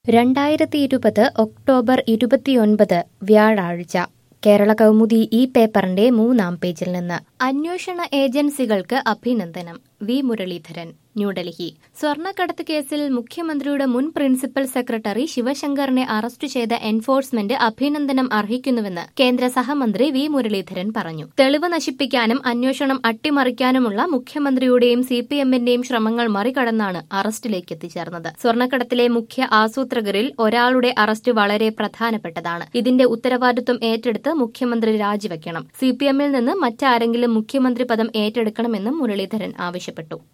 രണ്ടായിരത്തി ഇരുപത് ഒക്ടോബർ ഇരുപത്തിയൊൻപത് വ്യാഴാഴ്ച കേരള കൗമുദി ഈ പേപ്പറിന്റെ മൂന്നാം പേജിൽ നിന്ന് അന്വേഷണ ഏജൻസികൾക്ക് അഭിനന്ദനം വി മുരളീധരൻ ന്യൂഡൽഹി സ്വർണ്ണക്കടത്ത് കേസിൽ മുഖ്യമന്ത്രിയുടെ മുൻ പ്രിൻസിപ്പൽ സെക്രട്ടറി ശിവശങ്കറിനെ അറസ്റ്റ് ചെയ്ത എൻഫോഴ്സ്മെന്റ് അഭിനന്ദനം അർഹിക്കുന്നുവെന്ന് കേന്ദ്ര സഹമന്ത്രി വി മുരളീധരൻ പറഞ്ഞു തെളിവ് നശിപ്പിക്കാനും അന്വേഷണം അട്ടിമറിക്കാനുമുള്ള മുഖ്യമന്ത്രിയുടെയും സി പി എമ്മിന്റെയും ശ്രമങ്ങൾ മറികടന്നാണ് അറസ്റ്റിലേക്ക് എത്തിച്ചേർന്നത് സ്വർണ്ണക്കടത്തിലെ മുഖ്യ ആസൂത്രകരിൽ ഒരാളുടെ അറസ്റ്റ് വളരെ പ്രധാനപ്പെട്ടതാണ് ഇതിന്റെ ഉത്തരവാദിത്വം ഏറ്റെടുത്ത് മുഖ്യമന്ത്രി രാജിവെക്കണം സി പി എമ്മിൽ നിന്ന് മറ്റാരെങ്കിലും മുഖ്യമന്ത്രി പദം ഏറ്റെടുക്കണമെന്നും മുരളീധരൻ ആവശ്യപ്പെട്ടു